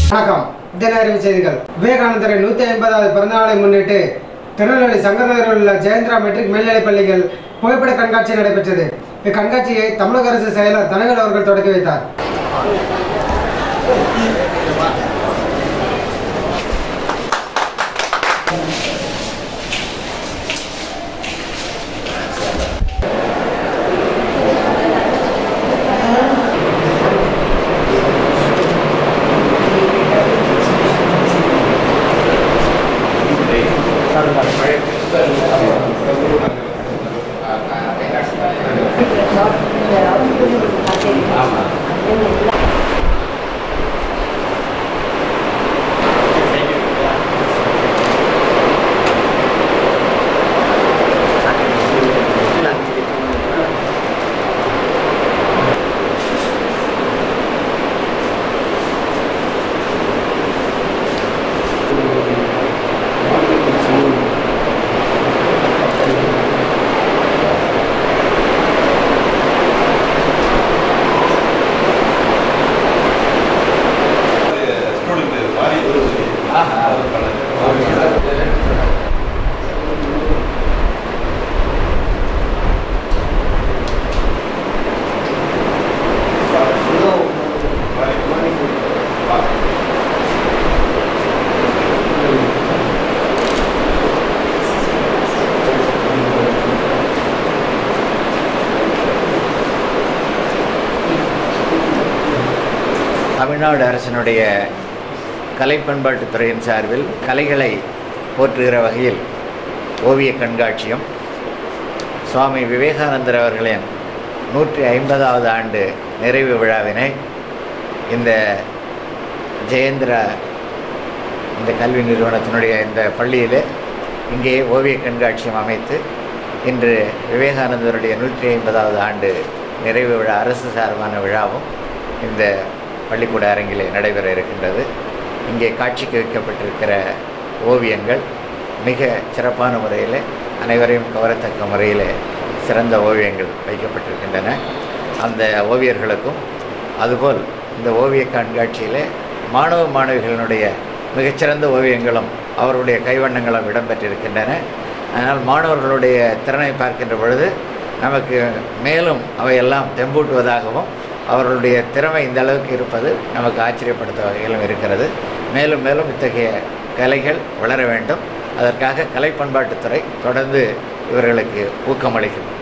வணக்கம் தினஅறிவு செய்திகள் விவேகானந்தரின் நூத்தி ஐம்பதாவது பிறந்தநாளை முன்னிட்டு திருநெல்வேலி சங்கநகரில் உள்ள ஜெயந்திரா மெட்ரிக் மேல்நிலைப் பள்ளியில் புகைப்பட கண்காட்சி நடைபெற்றது இக்கண்காட்சியை தமிழக அரசு செயலர் தனவேல் அவர்கள் தொடங்கி வைத்தார் தமிழ்நாடு அரசினுடைய கலை பண்பாட்டுத் துறையின் சார்பில் கலைகளை போற்றுகிற வகையில் ஓவிய கண்காட்சியும் சுவாமி விவேகானந்தர் அவர்களின் நூற்றி ஐம்பதாவது ஆண்டு நிறைவு விழாவினை இந்த ஜெயேந்திரா இந்த கல்வி நிறுவனத்தினுடைய இந்த பள்ளியில் இங்கே ஓவிய கண்காட்சியும் அமைத்து இன்று விவேகானந்தருடைய நூற்றி ஐம்பதாவது ஆண்டு நிறைவு விழா அரசு சார்பான விழாவும் இந்த பள்ளிக்கூட அரங்கிலே நடைபெற இருக்கின்றது இங்கே காட்சிக்கு வைக்கப்பட்டிருக்கிற ஓவியங்கள் மிக சிறப்பான முறையில் அனைவரையும் கவரத்தக்க முறையில் சிறந்த ஓவியங்கள் வைக்கப்பட்டிருக்கின்றன அந்த ஓவியர்களுக்கும் அதுபோல் இந்த ஓவிய கண்காட்சியில் மாணவ மாணவிகளினுடைய மிகச்சிறந்த ஓவியங்களும் அவருடைய கைவண்ணங்களும் இடம்பெற்றிருக்கின்றன அதனால் மாணவர்களுடைய திறனை பார்க்கின்ற பொழுது நமக்கு மேலும் அவையெல்லாம் தெம்பூட்டுவதாகவும் அவர்களுடைய திறமை இந்த அளவுக்கு இருப்பது நமக்கு ஆச்சரியப்படுத்த வகையிலும் இருக்கிறது மேலும் மேலும் இத்தகைய கலைகள் வளர வேண்டும் அதற்காக கலை பண்பாட்டுத்துறை தொடர்ந்து இவர்களுக்கு ஊக்கமளிக்கும்